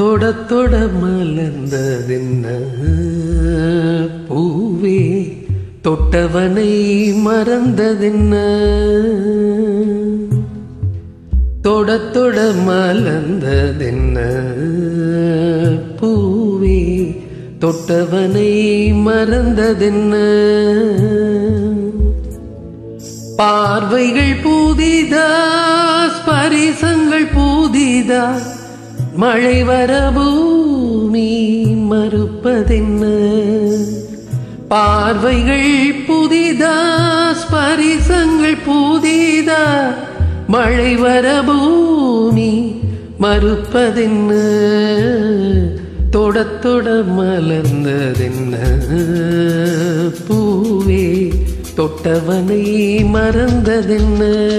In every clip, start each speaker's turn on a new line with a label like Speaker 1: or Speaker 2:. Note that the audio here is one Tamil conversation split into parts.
Speaker 1: தொட தொட மலர்ந்ததென்ன பூவே தொட்டவனை மறந்ததென்ன தொட தொட மலர்ந்ததென்ன பூவே தொட்டவனை மறந்ததென்ன பார்வைகள் பூதிதா ஸ்பரிசங்கள் பூதிதா மழை வர பூமி மறுப்பதென்ன பார்வைகள் புதிதா ஸ்பரிசங்கள் புதிதா மழை வர பூமி மறுப்பதென்ன தொட தொட மலர்ந்ததென்ன பூவே தொட்டவனை மறந்ததென்ன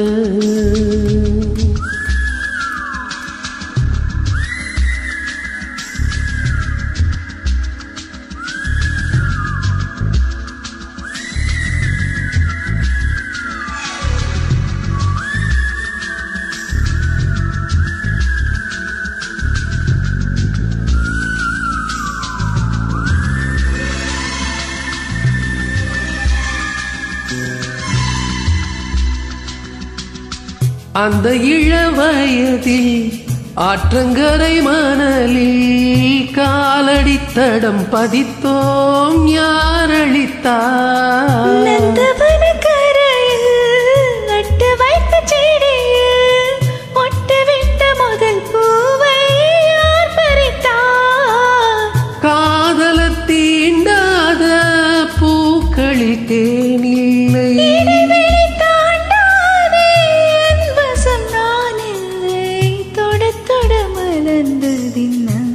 Speaker 1: அந்த இளவயதில் ஆற்றங்கரை மணலில் காலடித்தடம் பதித்தோம் யாரளித்தார்
Speaker 2: நந்தவனக்கரையில் நட்டு வைத்த செடியில் மொட்டுவிட்ட முதல் பூவை யார் பறித்தார்?
Speaker 1: காதலர் தீண்டாத பூக்களில் தேனில்லை
Speaker 2: இடைவெளி தாண்டாதே என் வசம் நான் இல்லை. தொடத் தொட மலர்ந்ததின்னம்.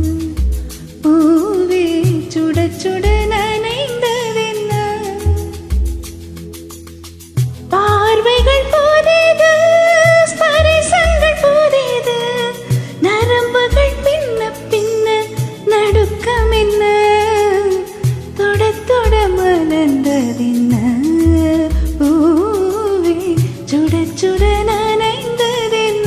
Speaker 2: பூவே சுடச் சுட நனைந்ததென்னம். பார்வைகள் புதிது ஸ்பரிசங்கள் புதிது நரம்புகள் பின்ன பின்ன நடுக்கம் என்ன தொட தொட மலர்ந்ததென்ன பூவே சுட சுட நனைந்ததென்ன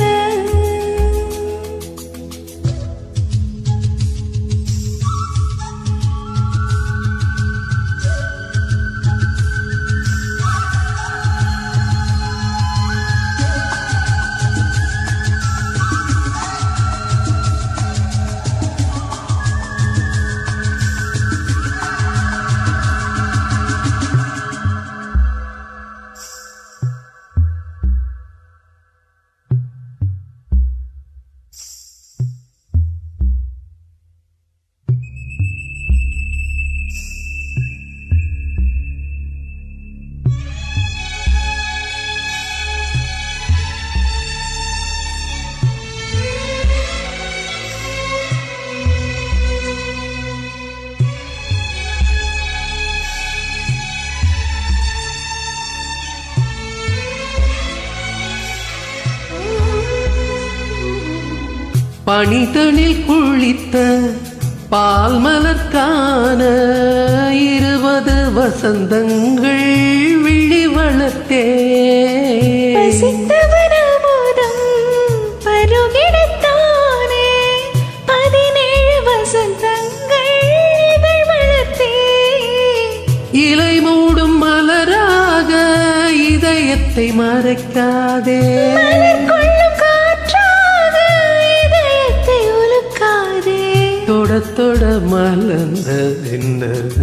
Speaker 1: பனிதனில் குளித்த பால் மலர்கான இருபது வசந்தங்கள் விழி வளர்த்தே
Speaker 2: பசித்தவன மோதம் பருகிடத்தானே பதினேழு வசந்தங்கள் இதழ் வளர்த்தே
Speaker 1: இலை மூடும் மலராக இதயத்தை மறைக்காதே
Speaker 2: மலர் கொள்ளும் காற்றாக இதயத்தை உலுக்காதே
Speaker 1: தொட தொட மலர்ந்ததென்ன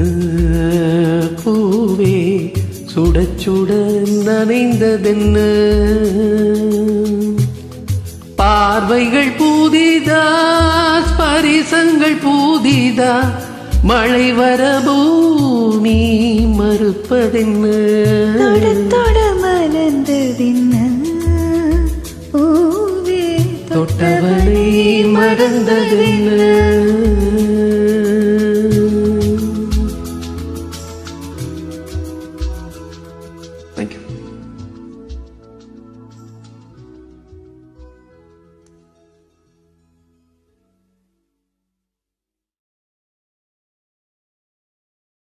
Speaker 1: பூவே சுட சுட நனைந்ததென்ன பார்வைகள் பூதிதா ஸ்பரிசங்கள் பூதிதா மழை வர பூமி மறுப்பதென்ன
Speaker 2: தொட தொட மலர்ந்ததென்ன பூவே
Speaker 1: தொட்டவனை மறந்ததென்ன